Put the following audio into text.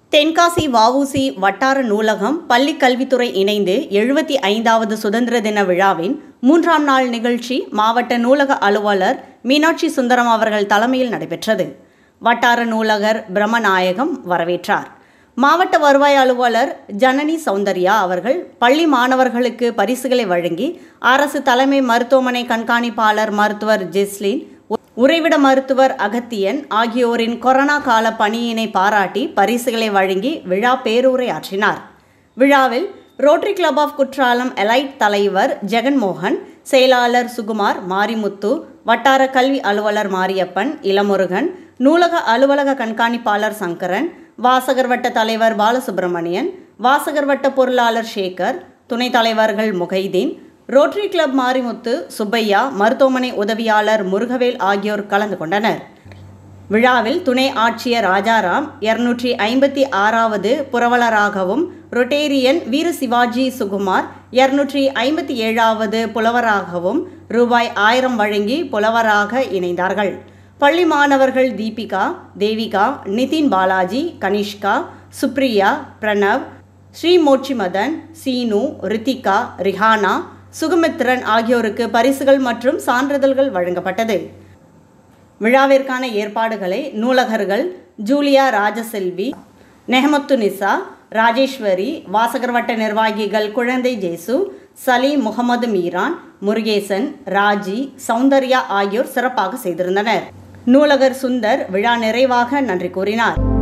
தென்காசி வஉசி வட்டார நூலகம் பள்ளி கல்வித்துறை இணைந்து எழுபத்தி ஐந்தாவது சுதந்திர தின விழாவின் மூன்றாம் நாள் நிகழ்ச்சி மாவட்ட நூலக அலுவலர் மீனாட்சி சுந்தரம் அவர்கள் தலைமையில் நடைபெற்றது வட்டார நூலகர் பிரம்மநாயகம் வரவேற்றார் மாவட்ட வருவாய் அலுவலர் ஜனனி சௌந்தர்யா அவர்கள் பள்ளி மாணவர்களுக்கு பரிசுகளை வழங்கி அரசு தலைமை மருத்துவமனை கண்காணிப்பாளர் மருத்துவர் ஜெஸ்லின் உறைவிட மருத்துவர் அகத்தியன் ஆகியோரின் கொரோனா கால பணியினை பாராட்டி பரிசுகளை வழங்கி விழா பேரூரை ஆற்றினார் விழாவில் Rotary Club of Courtallam elite தலைவர் ஜெகன்மோகன் செயலாளர் சுகுமார் மாரிமுத்து வட்டார கல்வி அலுவலர் மாரியப்பன் இளமுருகன் நூலக அலுவலக கண்காணிப்பாளர் சங்கரன் வாசகர் வட்ட தலைவர் பாலசுப்பிரமணியன் வாசகர் வட்ட பொருளாளர் சேகர் துணைத் தலைவர்கள் முகைதீன் ரோட்டரி கிளப் மாரிமுத்து சுப்பையா மருத்துவமனை உதவியாளர் முருகவேல் ஆகியோர் கலந்து கொண்டனர் விழாவில் துணை ஆட்சியர் ராஜாராம் இருநூற்றி ஐம்பத்தி ஆறாவது புரவலராகவும் ரொட்டேரியன் வீர சிவாஜி சுகுமார் இருநூற்றி ஐம்பத்தி ஏழாவது புலவராகவும் ரூபாய் ஆயிரம் வழங்கி புலவராக இணைந்தார்கள் பள்ளி மாணவர்கள் தீபிகா தேவிகா நிதின் பாலாஜி கனிஷ்கா சுப்ரியா பிரணவ் ஸ்ரீமோட்சி மதன் சீனு ரித்திகா ரிஹானா சுகமித்ரன் ஆகியோருக்கு பரிசுகள் மற்றும் சான்றிதழ்கள் வழங்கப்பட்டது விழாவிற்கான ஏற்பாடுகளை நூலகர்கள் ஜூலியா ராஜசெல்வி நெஹமத்து நிசா ராஜேஸ்வரி வாசகர் வட்ட நிர்வாகிகள் குழந்தை ஜேசு சலீம் முகமது மீரான் முருகேசன் ராஜி சௌந்தர்யா ஆகியோர் சிறப்பாக செய்திருந்தனர் நூலகர் சுந்தர் விழா நிறைவாக நன்றி கூறினார்